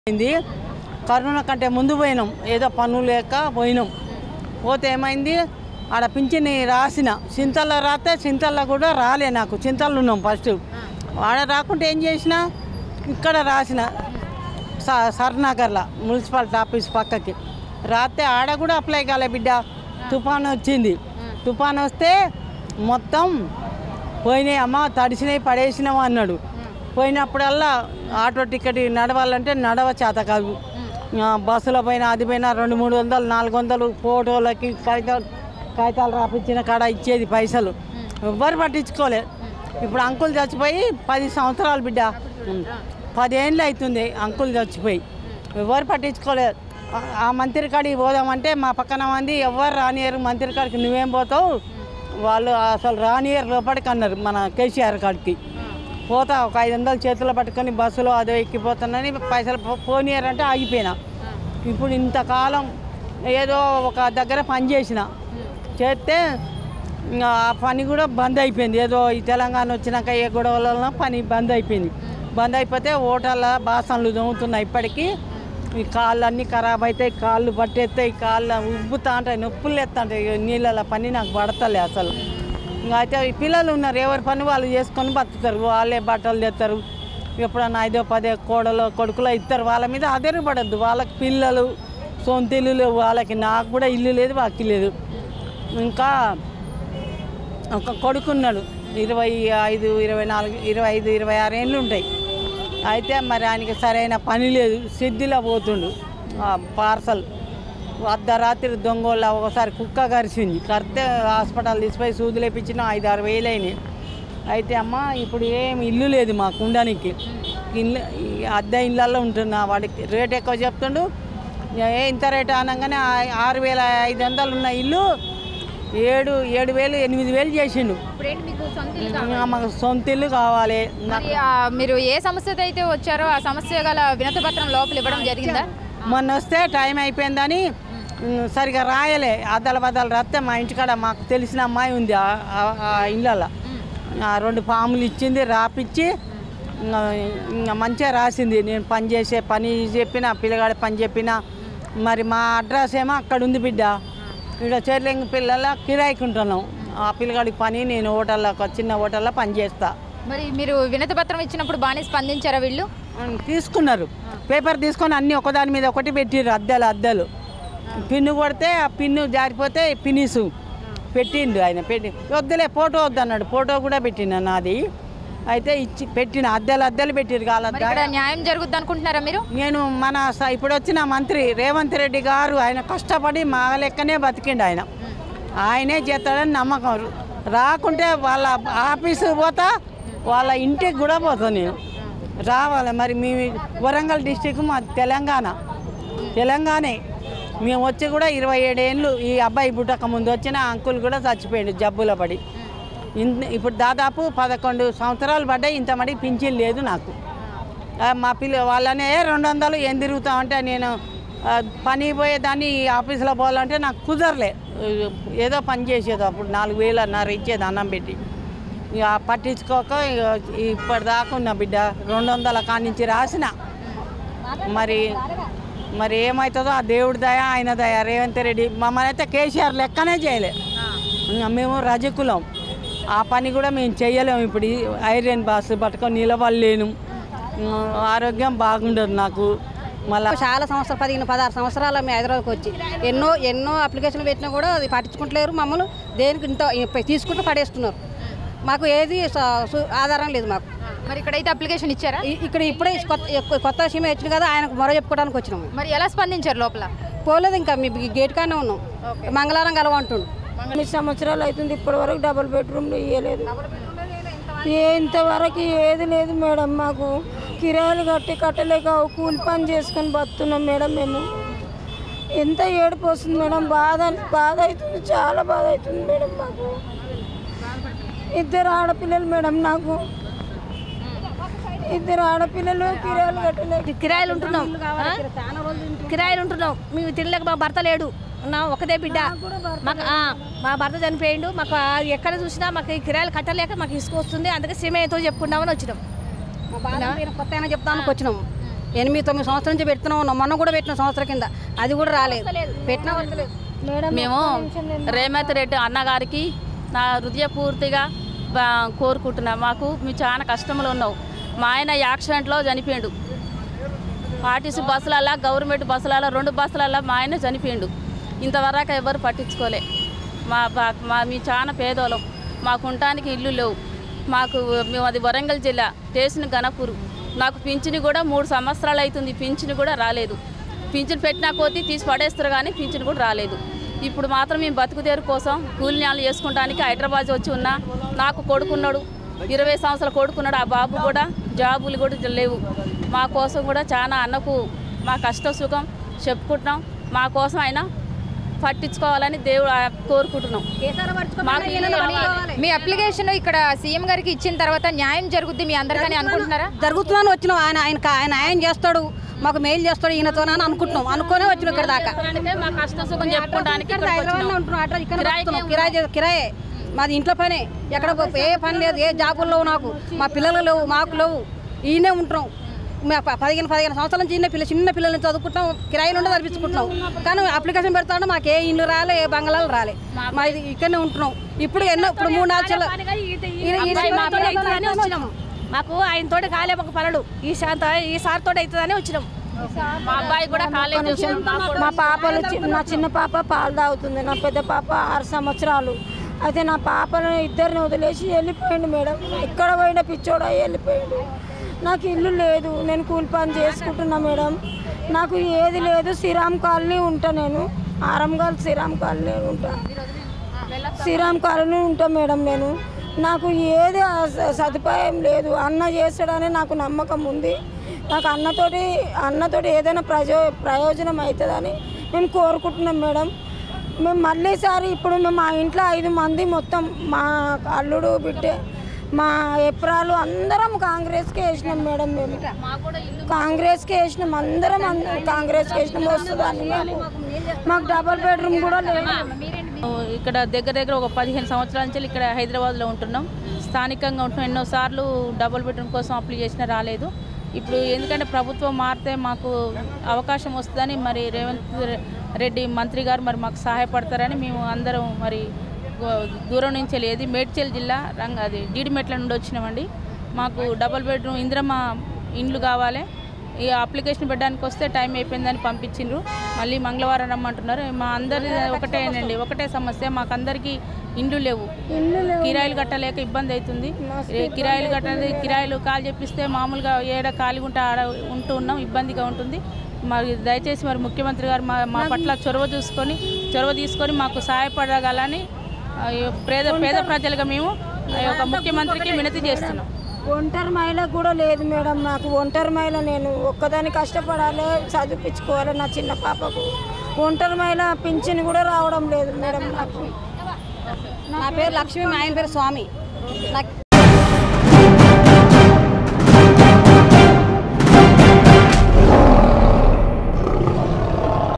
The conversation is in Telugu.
అయింది కరోనా కంటే ముందు పోయినాం ఏదో పనులు లేక పోయినాం పోతే ఏమైంది ఆడ పింఛని రాసిన చింతల్లో రాస్తే చింతల్లో కూడా రాలే నాకు చింతల్లో ఉన్నాం ఫస్ట్ ఆడ రాకుంటే ఏం చేసిన ఇక్కడ రాసిన స సర్నగర్లో మున్సిపాలిటీ ఆఫీస్ పక్కకి రాస్తే ఆడ కూడా అప్లై కాలే బిడ్డ తుఫాన్ వచ్చింది తుఫాన్ వస్తే మొత్తం పోయినాయి అమ్మ తడిసినాయి పడేసినాం అన్నాడు పోయినప్పుడల్లా ఆటో టికెట్ నడవాలంటే నడవ చేత కాదు ఆ, బస్సులో పోయినా అది పోయినా రెండు మూడు వందలు నాలుగు వందలు ఫోటోలకి కాగితాలు కాగితాలు రాపించిన కాడ ఇచ్చేది పైసలు ఎవ్వరు పట్టించుకోలే ఇప్పుడు అంకుల్ చచ్చిపోయి పది సంవత్సరాలు బిడ్డ ఉం. పదేళ్ళు అవుతుంది అంకుల్ చచ్చిపోయి ఎవరు పట్టించుకోలేదు ఆ- ఆ మంత్రి కాడికి పోదామంటే మా పక్కన మంది ఎవరు రానియరు మంత్రి కాడికి నువ్వేం పోతావు వాళ్ళు అసలు రానియరు లోపలికి అన్నారు మన కేసీఆర్ కాడికి పోతా ఒక ఐదు వందలు చేతిలో పట్టుకొని బస్సులో అదో ఎక్కిపోతానని పైసలు పో- పోనీయరంటే ఆగిపోయినా ఇప్పుడు ఇంతకాలం ఏదో ఒక దగ్గర పని చేసిన చేస్తే ఇంకా ఆ పని కూడా బంద్ అయిపోయింది ఏదో ఈ తెలంగాణ వచ్చినాక ఏ గొడవలలో పని బంద్ అయిపోయింది బంద్ అయిపోతే ఓటర్ల బాసనలు దొంగతున్నాయి ఇప్పటికీ ఈ కాళ్ళు అన్నీ ఖరాబ్ అవుతాయి కాళ్ళు పట్టేస్తాయి కాళ్ళు ఉబ్బుతా ఉంటాయి నొప్పులు ఎత్తాంటాయి నీళ్ళ పని నాకు పడతలే అసలు ఇంకా అయితే ఈ పిల్లలు ఉన్నారు ఎవరి పని వాళ్ళు చేసుకొని బతుకుతారు వాళ్ళే బట్టలు తెస్తారు ఎప్పుడన్నా ఐదో పదే కోడలు కొడుకులు ఇస్తారు వాళ్ళ మీద అదెరు పడద్దు వాళ్ళకి పిల్లలు సొంత ఇల్లు లేవు వాళ్ళకి నాకు కూడా ఇల్లు లేదు వాకి లేదు ఇంకా ఒక కొడుకున్నాడు ఇరవై ఐదు ఇరవై నాలుగు ఇరవై ఐదు ఇరవై ఆరు ఏళ్ళు ఉంటాయి అయితే మరి ఆయనకి సరైన పని లేదు సిద్ధిలో పోతుండు పార్సల్ అర్ధరాత్రి దొంగోళ్ళ ఒకసారి కుక్క కరిచింది కరితే హాస్పిటల్ తీసిపోయి సూదులు వేపించిన ఐదు ఆరు వేలు అయినాయి అయితే అమ్మ ఇప్పుడు ఏం ఇల్లు లేదు మాకు ఉండడానికి ఇల్లు ఈ అద్దె ఇళ్ళల్లో ఉంటున్నా వాడికి రేట్ ఎక్కువ చెప్తుండు ఏ ఇంత రేట్ అనగానే ఆ- ఆరు వేల ఐదు వందలు ఉన్న ఇల్లు ఏడు ఏడు వేలు ఎనిమిది వేలు చేసిండు ఇప్పుడు ఏంటి మీకు సొంత ఇల్లు కావాలా? ఇంకా మాకు సొంత ఇల్లు కావాలి నాకు మరి, ఆ, మీరు ఏ సమస్యతో అయితే వచ్చారో ఆ సమస్య గల వినతి పత్రం లోపల ఇవ్వడం జరిగిందా మొన్న వస్తే టైం అయిపోయిందని ఉమ్, సరిగా రాయలే అద్దల బద్దలు రాస్తే మా ఇంటికాడ మాకు తెలిసిన అమ్మాయి ఉంది ఆ- ఆ- ఆ ఇళ్ళల్లో ఆ రెండు పాములు ఇచ్చింది రాపిచ్చి ఇంకా ఇంకా మంచిగా రాసింది నేను పని చేసే పని చెప్పిన పిల్లగాడి పని చెప్పిన మరి మా అడ్రస్ ఏమో అక్కడ ఉంది బిడ్డ ఇక్కడ చేర్లింగ పిల్లల కిరాయికి ఉంటున్నాం ఆ పిల్లగాడికి పని నేను హోటల్లో ఒక చిన్న హోటల్లో పని చేస్తా మరి మీరు వినతి పత్రం ఇచ్చినప్పుడు బాగానే స్పందించారా వీళ్ళు ఉమ్, తీసుకున్నారు పేపర్ తీసుకొని అన్నీ ఒకదాని మీద ఒకటి పెట్టిర్రు అద్దెలు అద్దెలు పిన్ను కొడితే ఆ పిన్ను జారిపోతే పినిసు పెట్టిండు ఆయన పెట్టి వద్దులే ఫోటో వద్దన్నాడు ఫోటో కూడా పెట్టిన నాది అయితే ఇచ్చి పెట్టిన అద్దెలు అద్దెలు పెట్టిరు మరి కాల ఇక్కడ న్యాయం జరుగుద్ది అనుకుంటున్నారా మీరు నేను మన స- ఇప్పుడు వచ్చిన మంత్రి రేవంత్ రెడ్డి గారు ఆయన కష్టపడి మా లెక్కనే బతికిండు ఆయన ఆయనే చేస్తాడని నమ్మకం రాకుంటే వాళ్ళ ఆఫీసు పోతా వాళ్ళ ఇంటికి కూడా పోతా నేను రావాలి మరి మీ వరంగల్ డిస్టిక్ మా తెలంగాణ తెలంగాణే మేము వచ్చి కూడా ఇరవై ఏడేళ్ళు ఈ అబ్బాయి పుట్టక ముందు వచ్చిన అంకుల్ కూడా చచ్చిపోయాడు జబ్బులో పడి ఇన్- ఇప్పుడు దాదాపు పదకొండు సంవత్సరాలు పడ్డాయి ఇంత మడి పింఛన్ లేదు నాకు ఆ, మా పిల్ల వాళ్ళనే రెండు వందలు ఏం తిరుగుతామంటే నేను ఆ, పని పోయేదాన్ని ఈ ఆఫీస్లో పోవాలంటే నాకు కుదరలే ఏదో పని చేసేది అప్పుడు నాలుగు వేలు అన్నారు ఇచ్చేది అన్నం పెట్టి ఇక పట్టించుకోక ఇక ఇప్పటిదాకా ఉన్న బిడ్డ రెండు వందల కానించి రాసిన మరి మరి ఏమవుతుందో ఆ దేవుడి దయ ఆయన దయ రేవంత్ రెడ్డి మమ్మల్ని అయితే కేసీఆర్ లెక్కనే చేయలే ఇంకా మేము రజకులం ఆ పని కూడా మేము చేయలేము ఇప్పుడు ఈ ఐరన్ బాస్ పట్టుకొని నిలబడలేను ఉమ్, ఆరోగ్యం బాగుండదు నాకు మళ్ళీ చాలా సంవత్సరాలు పదిహేను పదహారు సంవత్సరాలు మేము హైదరాబాద్కి వచ్చి ఎన్నో ఎన్నో అప్లికేషన్లు పెట్టినా కూడా అది పట్టించుకుంటలేరు మమ్మల్ని దేనికి ఇంత ఇప్ప- తీసుకుంటూ పడేస్తున్నారు మాకు ఏది స- సు- ఆధారం లేదు మాకు మరి ఇక్కడైతే అప్లికేషన్ ఇచ్చారా ఇ- ఇక్కడ ఇప్పుడే కొత్త ఎక్క- కొత్త విషయం వచ్చింది కదా ఆయనకు మొర చెప్పుకోవడానికి వచ్చినాము మరి ఎలా స్పందించారు లోపల పోలేదు ఇంకా మీ గేట్ కానే ఉన్నాం మంగళవారం కలవంటుండు ఎనిమిది సంవత్సరాలు అవుతుంది ఇప్పటి వరకు డబుల్ బెడ్రూమ్లు ఇవ్వలేదు ఏ ఇంతవరకు ఏది లేదు మేడం మాకు కిరాయిలు కట్టి కట్టలేక కూలి పని చేసుకొని బతున్నాం మేడం మేము ఎంత ఏడుపు వస్తుంది మేడం బాధ బాధ అవుతుంది చాలా బాధ అవుతుంది మేడం మాకు ఇద్దరు ఆడపిల్లలు మేడం నాకు ఇద్దరు ఆడపిల్లలు కిరాయిలు కట్టలేక కిరాయిలు ఉంటున్నాం ఆ? కిరాయిలు ఉంటున్నాం మేము తినలేక మా భర్త లేడు నా ఒకదే బిడ్డ మాకు ఆ, మా భర్త చనిపోయిండు మాకు ఆ ఎక్కడ చూసినా మాకు ఈ కిరాయిలు కట్టలేక మాకు ఇసుక వస్తుంది అందుకే సీమయ్యతో చెప్పుకుందామని వచ్చినాం మా బాధ మీరు కొత్త అయినా చెప్తానికి వచ్చినాము ఎనిమిది తొమ్మిది సంవత్సరం నుంచి పెడుతున్నాం ఉన్నాం మొన్న కూడా పెట్టిన సంవత్సరం కింద అది కూడా రాలేదు పెట్టినా వస్తలేదు మేము రేవంత్ రెడ్డి అన్నగారికి నా హృదయపూర్తిగా బా- కోరుకుంటున్నా మాకు మేము చాలా కష్టంలో ఉన్నావు మా ఆయన యాక్సిడెంట్లో చనిపోయిండు ఆర్టీసీ బస్సులల్లా గవర్నమెంట్ బస్సులలో రెండు బస్సులల్లో మా ఆయన చనిపోయిండు ఇంతవరకు ఎవరు పట్టించుకోలే మా బా- మా మీ చాలా పేదోళం మాకు ఉండటానికి ఇల్లు లేవు మాకు మేము అది వరంగల్ జిల్లా స్టేషన్ గణపూర్ నాకు పింఛను కూడా మూడు సంవత్సరాలు అవుతుంది పింఛను కూడా రాలేదు పింఛను పెట్టినా కొద్దీ తీసి పడేస్తారు కానీ పింఛను కూడా రాలేదు ఇప్పుడు మాత్రం మేము బతుకుదేరు కోసం కూలినాలు చేసుకుంటానికి హైదరాబాద్ వచ్చి ఉన్నా నాకు కొడుకున్నాడు ఇరవై సంవత్సరాలు కొడుకున్నాడు ఆ బాబు కూడా జాబులు కూడా లేవు మా కోసం కూడా చాలా అన్నకు మా కష్ట సుఖం చెప్పుకుంటున్నాం మా కోసం ఆయన పట్టించుకోవాలని దేవుడు ఆ కోరుకుంటున్నాం మాకు ఇల్లు కావాలి. మీ అప్లికేషన్ ఇక్కడ సీఎం గారికి ఇచ్చిన తర్వాత న్యాయం జరుగుద్ది మీ అందరికీ అనుకుంటున్నారా జరుగుతుందని వచ్చినాం ఆయన ఆయన ఆయన ఆయన చేస్తాడు మాకు మెయిల్ చేస్తాడు ఈయనతో అని అనుకుంటున్నాం అనుకునే వచ్చినాం ఇక్కడ దాకా అంటే మా కష్ట సుఖం చెప్పుకోవడానికి ఇక్కడ ఇక్కడికి హైదరాబాద్లో వచ్చినాం. ఉంటున్నాం అట్లా ఇక్కడ కిరాయికే బతుకుతున్నాం. కిరాయి చే- కిరాయే మాది ఇంట్లో పనే ఎక్కడ పో- ఏ పని లేదు ఏ జాబులు లేవు నాకు మా పిల్లలు లేవు మాకు లేవు ఈయనే ఉంటున్నాం మేము ప- పదిహేను పదిహేను సంవత్సరాల నుంచి ఈయన పిల్ల చిన్న పిల్లల్ని చదువుకుంటాం కిరాయిలు ఉండే చదివించుకుంటున్నాం కానీ అప్లికేషన్ పెడతాడు మాకు ఏ ఇల్లు రాలే ఏ బంగ్లాలు రాలే మా ఇది ఇక్కడనే ఉంటున్నాం ఇప్పుడు ఎన్నో ఇప్పుడు మూడు నాలుగు చెల్ల- ఈయన- ఈయన అబ్బాయి మాతో తోటి అవుతుందని వచ్చినాం మాకు ఆయన తోటి కాలే మాకు పనులు ఈ శాంత ఈ సార్ తోటి అవుతుందని వచ్చినాం మా అబ్బాయి కూడా కాలేజ్ మా పాపలు చి- నా చిన్న పాప పాలు తాగుతుంది నా పెద్ద పాప ఆరు సంవత్సరాలు అయితే నా పాపను ఇద్దరిని వదిలేసి వెళ్ళిపోయిండు మేడం ఎక్కడ పోయినా పిచ్చోడా వెళ్ళిపోయాడు నాకు ఇల్లు లేదు నేను కూలి పని చేసుకుంటున్నా మేడం నాకు ఏది లేదు శ్రీరామ్ కాలనీ ఉంటా నేను ఆరంగాల్ శ్రీరామ్ కాలనీ ఉంటా శ్రీరామ్ కాలనీ ఉంటా మేడం నేను నాకు ఏది ఆ స- సదుపాయం లేదు అన్న చేస్తాడని నాకు నమ్మకం ఉంది నాకు అన్నతోటి అన్నతోటి ఏదైనా ప్రజో ప్రయోజనం అవుతుందని మేము కోరుకుంటున్నాం మేడం మేము మళ్ళీసారి ఇప్పుడు మేము మా ఇంట్లో ఐదు మంది మొత్తం మా అల్లుడు బిడ్డే మా ఎప్రాలు అందరం కాంగ్రెస్కి వేసినాం మేడం మేము కాంగ్రెస్కి వేసినాం అందరం అంద- కాంగ్రెస్కి వేసినాం వస్తుందని మాకు మాకు డబల్ బెడ్రూమ్ కూడా లేదు ఇక్కడ దగ్గర దగ్గర ఒక పదిహేను సంవత్సరాల నుంచి ఇక్కడ హైదరాబాద్లో ఉంటున్నాం స్థానికంగా ఉంటున్నాం ఎన్నోసార్లు డబుల్ బెడ్రూమ్ కోసం అప్లై చేసినా రాలేదు ఇప్పుడు ఎందుకంటే ప్రభుత్వం మారితే మాకు అవకాశం వస్తుందని మరి రేవంత్ రెడ్డి మంత్రి గారు మరి మాకు సహాయపడతారని మేము అందరం మరి గో- దూరం నుంచి వెళ్ళేది మేడ్చల్ జిల్లా రంగ అది జీడిమెట్ల నుండి వచ్చినామండి మాకు డబుల్ బెడ్రూమ్ ఇందిరమ్మ ఇండ్లు కావాలి ఈ అప్లికేషన్ పెట్టడానికి వస్తే టైం అయిపోయిందని పంపించిండ్రు మళ్ళీ మంగళవారం రమ్మంటున్నారు మా అందరి ఒకటేనండి ఒకటే సమస్య మాకందరికీ ఇండ్లు లేవు కిరాయిలు కట్టలేక ఇబ్బంది అవుతుంది ఏ కిరాయిలు కట్టలేదు కిరాయిలు కాల్ చెప్పిస్తే మామూలుగా ఏడ ఖాళీగా ఉంటే ఆడ ఉంటూ ఉన్నాం ఇబ్బందిగా ఉంటుంది మరి దయచేసి మరి ముఖ్యమంత్రి గారు మా మా పట్ల చొరవ చూసుకొని చొరవ తీసుకొని మాకు సహాయపడగలని ఆ, ఈ పేద పేద ప్రజలుగా మేము ఆ యొక్క ముఖ్యమంత్రికి వినతి చేస్తున్నాం ఒంటరి మహిళ కూడా లేదు మేడం నాకు ఒంటరి మహిళ నేను ఒక్కదాన్ని కష్టపడాలి చదివించుకోవాలి నా చిన్న పాపకు ఒంటరి మహిళ పింఛన్ కూడా రావడం లేదు మేడం నాకు నా పేరు లక్ష్మి మా ఆయన పేరు స్వామి నాకు